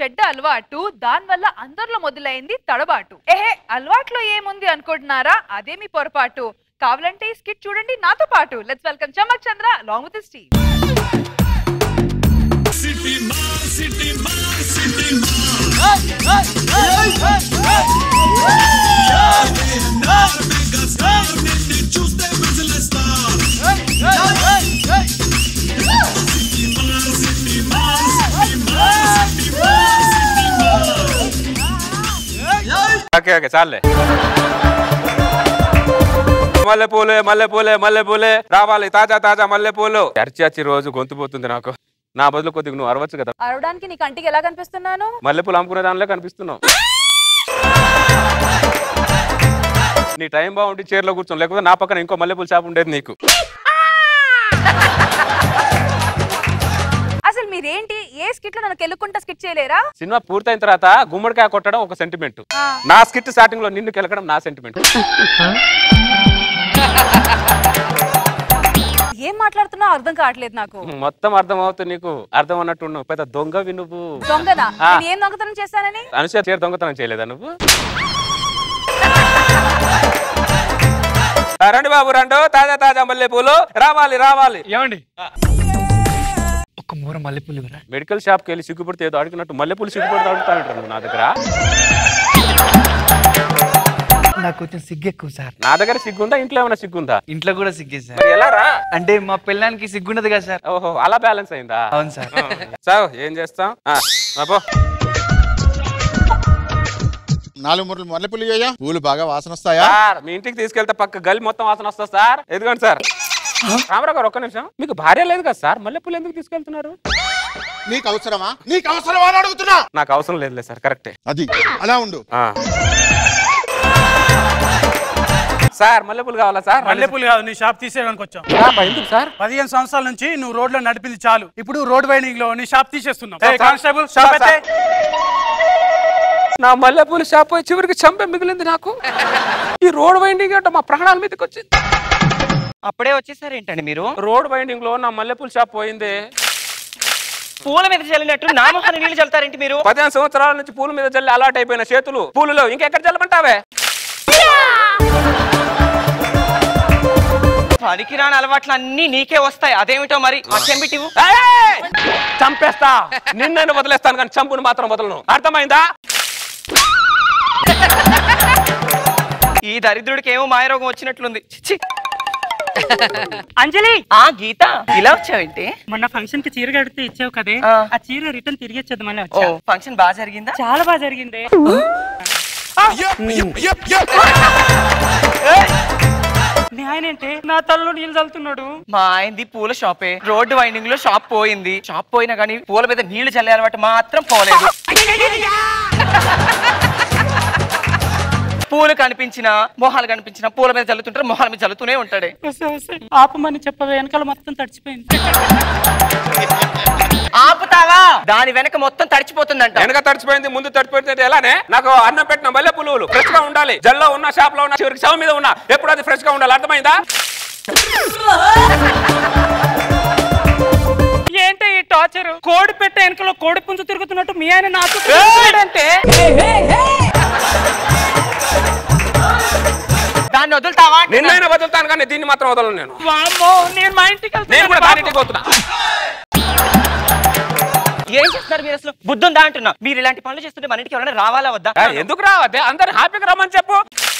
చెడ్డ అలవాటు దానివల్ల అందరిలో మొదలైంది తడబాటు ఏహే అలవాట్లో ఏముంది అనుకుంటున్నారా అదే మీ పొరపాటు కావాలంటే ఈ స్కిట్ చూడండి నాతో పాటు let's welcome Chammak Chandra long with Steve okay okay చాలే మల్లె పూలే మల్లె పూలే మల్లె పూలే రావాలి తాజా తాజా మల్లె పూలు అరిచి అరిచి రోజు గొంతు పోతుంది నాకు నా బదులు కొద్దిగా నువ్వు అరవచ్చు కదా అరవడానికి నీ కంటికి ఎలా కనిపిస్తున్నాను మల్లె పూలు అమ్ముకునే దానిలో కనిపిస్తున్నావు నీ టైం బాగుండి చీరలో కూర్చోను లేకపోతే నా పక్కన ఇంకో మల్లెపూల షాప్ ఉండేది నీకు అసలు మీరేంటి ఏ స్కిట్ లో నన్ను కెలుక్కుంటా స్కిట్ చేయలేరా సినిమా పూర్తయిన తర్వాత గుమ్మడికాయ కొట్టడం ఒక సెంటిమెంట్ ఆ. నా స్కిట్ స్టార్టింగ్ లో నిన్ను కెలకడం నా సెంటిమెంట్ ఏం మాట్లాడుతున్నావు అర్థం కావట్లేదు నాకు మొత్తం అర్థం అవుతుంది నీకు అర్థం అన్నట్టు ఉన్నావు పెద్ద దొంగవి నువ్వు దొంగనా ఆ. నేను ఏం దొంగతనం చేశానని అనుష చీర దొంగతనం చేయలేదా నువ్వు ఆ, రండి బాబు రండు తాజా తాజా మల్లె పూలు రావాలి రావాలి ఏమండి ఒక్క మూర మల్లెపూలు ఇవ్వరా మెడికల్ షాప్కి వెళ్ళి సిగ్గుపడితే ఏదో అడిగినట్టు మల్లెపూలు సిగ్గుపడితే అడుగుతా ఉంటారు నువ్వు నా దగ్గర నాకు కొంచెం సిగ్గు ఎక్కువ సార్ నా దగ్గర సిగ్గుందా ఇంట్లో ఏమైనా సిగ్గుందా ఇంట్లో కూడా సిగ్గే సార్ మరి ఎలా రా అంటే మా పిల్లానికి సిగ్గున్నది కదా సార్ ఓహో అలా బ్యాలెన్స్ అయిందా అవును సార్ సార్ ఏం చేస్తాం ఆ, అబ్బో నాలుగు మూరలు మల్లెపూలు ఇయ్యా పూలు బాగా వాసన వస్తాయా సార్ మీ ఇంటికి తీసుకెళ్తే పక్క గలి మొత్తం వాసన వస్తా సార్ ఎదుగోండి సార్ రామరావు గారు ఒక్క నిమిషం మీకు భార్య లేదు కదా సార్ మల్లెపూలు ఎందుకు తీసుకెళ్తున్నారు నీకు అవసరమా నీకు అవసరమా అని అడుగుతున్నా నాకు అవసరం లేదులే సార్ కరెక్టే అది అలా ఉండు ఆ. సార్ మల్లెపూలు కావాలా సార్ మల్లెపూలు కాదు నీ షాప్ తీసేయడానికి వచ్చాం ఆ, ఎందుకు సార్ పదిహేను సంవత్సరాల నుంచి నువ్వు రోడ్ లో నడిపింది చాలు ఇప్పుడు రోడ్ వైడింగ్ లో నీ షాప్ తీసేస్తున్నావు సార్, ఏయ్, కానిస్టేబుల్ సార్, షాప్ సార్. ఎత్తే. నా మల్లెపూలు షాప్ పోయి చివరికి చంపే మిగిలింది నాకు ఈ రోడ్ వైండింగ్ అంటే మా ప్రాణాల మీదకి వచ్చింది అప్పుడే వచ్చేసారేంటండి మీరు రోడ్ వైండింగ్ లో నా మల్లెపూల షాప్ పోయింది పూల మీద చల్లినట్టు నా మొహాన్ని నీళ్లు చల్లుతారేంటి మీరు పదిహేను సంవత్సరాల నుంచి పూల మీద జల్లి అలవాటు అయిపోయిన చేతులు పూలులో ఇంకెక్కడ జల్లమంటావే పనికిరాని అలవాట్లు అన్ని నీకే వస్తాయి అదేమిటో మరి అచ్చంబిటివు ఏయ్! చంపేస్తా నిన్నైనా వదిలేస్తాను కానీ చంపుని మాత్రం వదలను అర్థమైందా ఈ దరిద్రుడికి ఏమో మాయరోగం వచ్చినట్లుంది చిచ్చి అంజలి ఆ గీత ఇలా వచ్చావేంటి మొన్న ఫంక్షన్ కి చీర కడితే ఇచ్చావు కదే ఆ. ఆ చీర రిటర్న్ తిరిగి వచ్చేది మళ్ళీ ఓ వచ్చా ఫంక్షన్ బాగా జరిగిందా చాలా బాగా జరిగింది మీ ఆయన ఏంటి నా తలలో నీళ్ళు చల్లుతున్నాడు మా ఆయనది పూల షాపే రోడ్డు వైండింగ్ లో షాప్ పోయింది షాప్ పోయినా కానీ పూల మీద నీళ్లు చల్లే అలవాటు మాత్రం పోలేదు పూలు కనిపించినా మొహాలు కనిపించినా పూల మీద చల్లుతుంటారు మొహాల మీద చల్లుతూనే ఉంటాడే వస్తే వస్తే ఆపమని చెప్పవే వెనకాల మొత్తం తడిచిపోయింది ఆపుతావా దాని వెనక మొత్తం తడిచిపోతుందంట వెనక తడిచిపోయింది ముందు తడిచిపోయింది ఎలానే నాకు అన్నం పెట్టిన మల్లె పులువులు ఫ్రెష్ గా ఉండాలి జల్లో ఉన్న షాప్ లో ఉన్న చివరికి శవం మీద ఉన్న ఎప్పుడు అది ఫ్రెష్ గా ఉండాలి అర్థమైందా ఏంటి ఈ టార్చర్ కోడి పెట్టే వెనకలో కోడి పుంజు తిరుగుతున్నట్టు మీ ఆయన నాతో అంటే దాన్ని వదులుతావా అంటున్నా. నిన్నైనా వదులుతాను కానీ దీన్ని మాత్రం వదలను నేను వామ్మో నేను మా ఇంటికి నేను కూడా వెళ్తున్నాను దాని ఇంటికి పోతున్నా ఏం చేస్తున్నారు మీరు అసలు బుద్ధుందా అంటున్నా మీరు ఇలాంటి పనులు చేస్తుంటే మన ఇంటికి ఎవరైనా రావాలా వద్దా ఆ, ఎందుకు రావద్దే అందరు హ్యాపీగా రమ్మని చెప్పు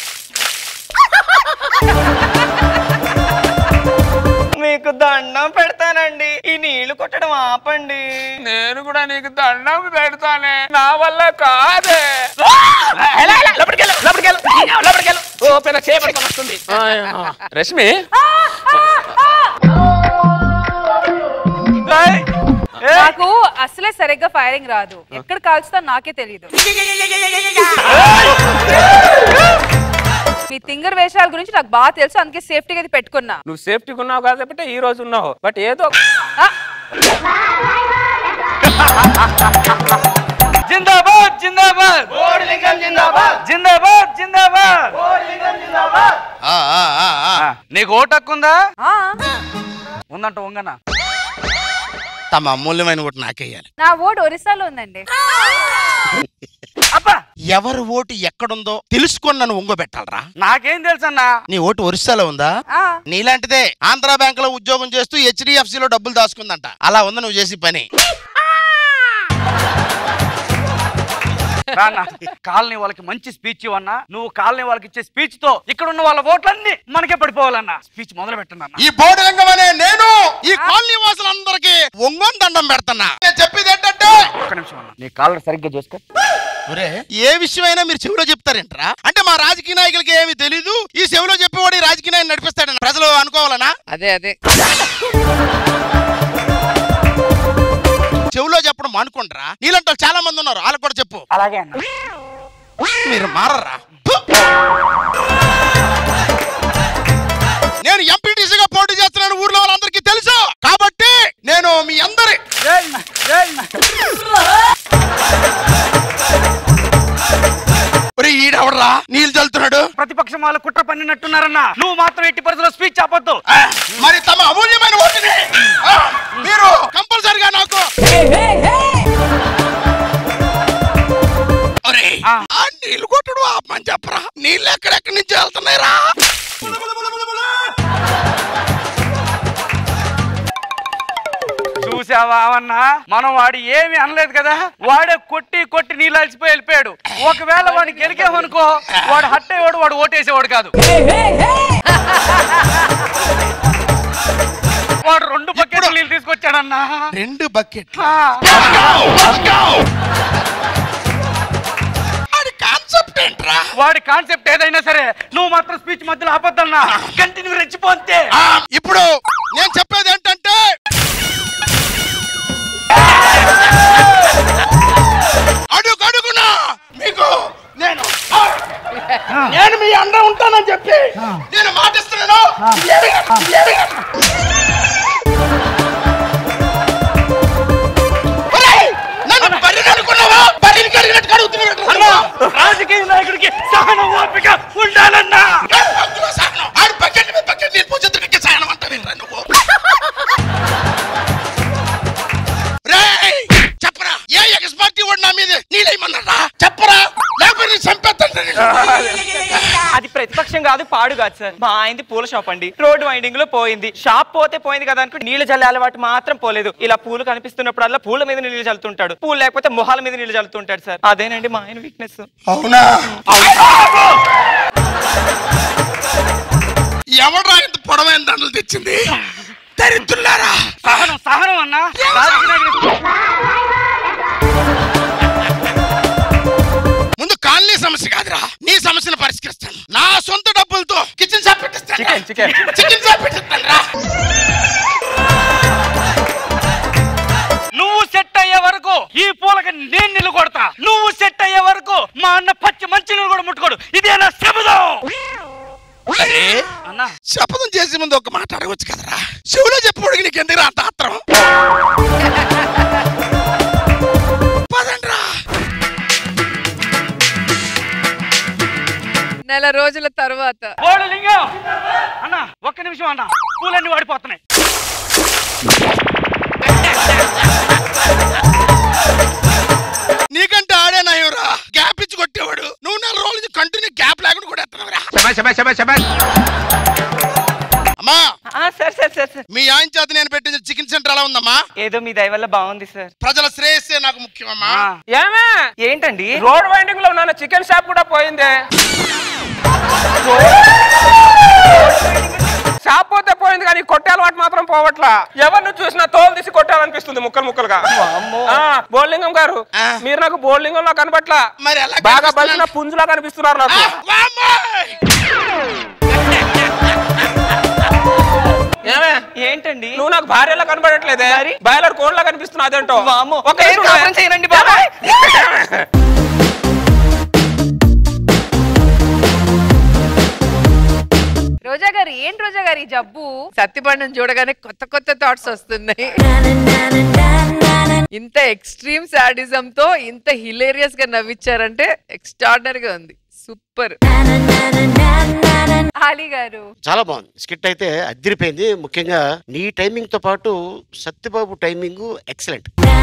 మీకు దండం పెడతానండి ఈ నీళ్లు కొట్టడం ఆపండి నేను కూడా నీకు దండం పెడతానే నా వల్ల కాదే ఎలా, ఎలా? లోపలికెళ్ళు, లోపలికెళ్ళు, లోపలికెళ్ళు. ఓ పెద్ద చేపట్టుకొని వస్తుంది రష్మి ఏయ్! నాకు అసలే సరిగ్గా ఫైరింగ్ రాదు ఎక్కడ కాల్చుతా నాకే తెలియదు మీ తింగర్ వేషాల గురించి నాకు బాగా తెలుసు అందుకే సేఫ్టీగా ఇది పెట్టుకున్నా నువ్వు సేఫ్టీగా ఉన్నావు కాబట్టి ఈ రోజు ఉన్నావు బట్ ఏదో ఆ, జిందాబాద్ జిందాబాద్ జిందాబాద్ జిందాబాద్ ఆ, ఆ, ఆ, ఆ. నీకు ఓటు హక్కు ఉందా ఆ, ఉందంట ఉంగనా తమ అమూల్యమైన ఓటు నాకేయాలి నా ఓటు ఒరిస్సాలో ఉందండి అబ్బా ఎవరి ఓటు ఎక్కడుందో తెలుసుకొని నన్ను ఒంగోబెట్టాలరా నాకేం తెలుసు అన్నా నీ ఓటు ఒరిస్సాలో ఉందా ఆ, నీలాంటిదే ఆంధ్ర బ్యాంక్ లో ఉద్యోగం చేస్తూ హెచ్డిఎఫ్సి లో డబ్బులు దాచుకుందంట అలా ఉంది నువ్వు చేసి పని రానా కాలనీ వాళ్ళకి మంచి స్పీచ్ ఇవ్వన్నా నువ్వు కాలనీ వాళ్ళకి ఇచ్చే స్పీచ్ తో ఇక్కడ ఉన్న వాళ్ళ ఓట్లన్నీ మనకే పడిపోవాలన్నా స్పీచ్ మొదలు పెట్టండి అన్న ఈ బోర్డు రంగం అనే నేను ఈ కాలనీ వాసులందరికీ ఒంగోని దండం పెడుతున్నా నేను చెప్పేది ఏంటంటే ఒక్క నిమిషం అన్న నీ కాలర్ సరిగ్గా చూసుకో ఒరే ఏ విషయమైనా మీరు చెవిలో చెప్తారేంట్రా అంటే మా రాజకీయ నాయకులకి ఏమీ తెలీదు ఈ చెవిలో చెప్పేవాడు ఈ రాజకీయ నాయకులు నడిపిస్తాడని ప్రజలు అనుకోవాలనా అదే అదే చెవిలో చెప్పడం మానుకుంటారా నీలంటే వాళ్ళు చాలా మంది ఉన్నారు వాళ్ళకి కూడా చెప్పు అలాగే అన్న మీరు మారరా ఫు! నేను ఎంపీటీసీగా పోటీ చేస్తున్నాను ఊర్లో వాళ్ళందరికీ తెలుసు కాబట్టి నేను మీ అందరి ఏయ్ అన్న, ఏయ్ అన్న. ఒరే ఈడెవడరా నీళ్ళు చల్లుతున్నాడు ప్రతిపక్షం వాళ్ళు కుట్ర పన్నినట్టున్నారన్నా నువ్వు మాత్రం ఎట్టి పరిస్థితుల్లో స్పీచ్ ఆపొద్దు ఆ, మరి తమ అమూల్యమైన ఓటుని ఆ, మీరు కంపల్సరిగా నాకు ఒరే, ఆ. ఆ నీళ్ళు కొట్టడు ఆపమని చెప్పరా నీళ్ళు ఎక్కడెక్కడి నుంచి వెళ్తున్నాయిరా చూసావా అవన్నా మనం వాడు ఏమి అనలేదు కదా వాడే కొట్టి కొట్టి నీళ్ళు అలసిపోయి వెళ్ళిపోయాడు ఒకవేళ వాడిని గెలికేమనుకో వాడు హట్ అయ్యేవాడు వాడు ఓటేసేవాడు కాదు వాడు రెండు బకెట్లు నీళ్ళు తీసుకొచ్చాడన్నా రెండు బకెట్లు ఆ. అది కాన్సెప్ట్ ఏంట్రా వాడి కాన్సెప్ట్ ఏదైనా సరే నువ్వు మాత్రం స్పీచ్ మధ్యలో ఆపొద్దన్నా కంటిన్యూ రెచ్చిపోతే ఆ, ఇప్పుడు నేను చెప్పేది ఏంటంటే అడుగు అడుగునా మీకు నేను ఆ, నేను మీ అండ ఉంటానని చెప్పి నేను మాటిస్తున్నాను ఏమి- ఏమి- ఒరేయ్, నన్ను బర్రెని అనుకున్నావా బర్రెని కడిగినట్టు కడుగుతున్నాడు రాజకీయ నాయకుడికి సహన ఓపిక ఉండాలన్నా ఆడు బకెట్ మీద బకెట్ నీళ్ళు పోసేందుకు సాయనం అంటావేంట్రా నువ్వు రేయ్ చెప్పరా ఏ ఎక్స్ పార్టీ వాడు నా మీద నీళ్ళేయమన్నారా చెప్పరా లేకపోతే నేను చంపేస్తాను నిన్ను. అది ప్రతిపక్షం కాదు పాడు కాదు సార్ మా ఆయనది పూల షాప్ అండి రోడ్ వైండింగ్ లో పోయింది షాప్ పోతే పోయింది కదా అనుకో నీళ్లు చల్లే అలవాటు మాత్రం పోలేదు ఇలా పూలు కనిపిస్తున్నప్పుడల్లా పూల మీద నీళ్లు చల్లుతుంటాడు పూలు లేకపోతే మొహాల మీద నీళ్లు చల్లుతుంటాడు సార్ అదేనండి మా ఆయన వీక్నెస్ అవునా ఎవడ్రా ఇంత పొడవైన దండలు తెచ్చింది దరిద్రులారా సహనం సహనం అన్నా రాజకీయ నాయకుడికి ముందు కాలనీ సమస్య కాదురా నీ సమస్యను పరిష్కరిస్తాను నా సొంత డబ్బులతో కిచెన్ షాప్ పెట్టిస్తాను చికెన్ చికెన్ చికెన్ షాప్ పెట్టిస్తాను రా నువ్వు సెట్ అయ్యే వరకు ఈ పూలకి నేను నిల్లు కొడతా నువ్వు సెట్ అయ్యే వరకు మా అన్న పచ్చి మంచి నీళ్ళు కూడా ముట్టుకోడు ఇదేనా శబదం అరే అన్నా శపథం చేసే ముందు ఒక మాట అడగొచ్చు కదరా శివులో చెప్పబడికి నీకు ఎందుకు అంత ఆత్రం పదండ్రా నెల రోజుల తర్వాత ఓడు లింగం అన్న ఒక్క నిమిషం అన్న పూలన్నీ వాడిపోతున్నాయి నీకంటే ఆడే నయ్యరా గ్యాప్ ఇచ్చి కొట్టేవాడు నువ్వు నెల రోజుల నుంచి కంటిన్యూ గ్యాప్ లేకుండా కూడా ఎత్తున్నావురా అమ్మా సార్ సార్ సార్ సార్ మీ ఆయన చేత నేను పెట్టిన చికెన్ సెంటర్ ఎలా ఉందమ్మా ఏదో మీ దయ వల్ల బాగుంది సార్ ప్రజల శ్రేయస్సే నాకు ముఖ్యమమ్మా ఆ, ఏమే ఏంటండి రోడ్ వైండింగ్ లో ఉన్న చికెన్ షాప్ కూడా పోయిందే షాప్ పోతే పోయింది కానీ కొట్టే అలవాటు మాత్రం పోవట్లా ఎవరిని చూసినా తోలు తీసి కొట్టాలనిపిస్తుంది ముక్కలు ముక్కలుగా ఆ, బోర్లింగం గారు ఆ. మీరు నాకు బోర్లింగం లో కనపట్లా మరి ఎలా బాగా కనిపిస్తున్నాను? బలిసిన పుంజులా కనిపిస్తున్నారు నాకు ఆ, వామ్మోయ్! ఏమే ఏంటండి నువ్వు నాకు భార్యలా కనపడట్లేదే మరి? బాయిలర్ కోడ్లా కనిపిస్తున్నా అదేంటో వామ్మో. ఒక్క నేను నిమిషం కాపురం ఉండే. చేయనండి బాబాయ్. రోజా గారు ఏంటి రోజా గారు ఈ జబ్బు సత్యపండుని చూడగానే కొత్త కొత్త థాట్స్ వస్తున్నాయి ఇంత ఎక్స్ట్రీమ్ సాడిజం తో ఇంత హిలేరియస్ గా నవ్విచ్చారంటే ఎక్స్ట్రాడినరీ గా ఉంది సూపర్ ఆలీ గారు చాలా బాగుంది స్కిట్ అయితే అదిరిపోయింది ముఖ్యంగా నీ టైమింగ్ తో పాటు సత్యబాబు టైమింగ్ ఎక్సలెంట్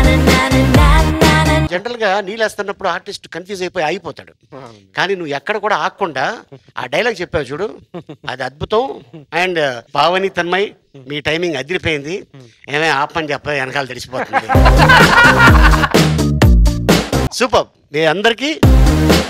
జనరల్ గా నీళ్ళేస్తున్నప్పుడు ఆర్టిస్ట్ కన్ఫ్యూజ్ అయిపోయి ఆగిపోతాడు కానీ నువ్వు ఎక్కడ కూడా ఆగకుండా ఆ డైలాగ్ చెప్పావు చూడు అది అద్భుతం అండ్ పావని తన్మయ్ మీ టైమింగ్ అదిరిపోయింది ఏమే ఆపని చెప్ప వెనకాల తెలిసిపోతుంది సూపర్ మీ అందరికీ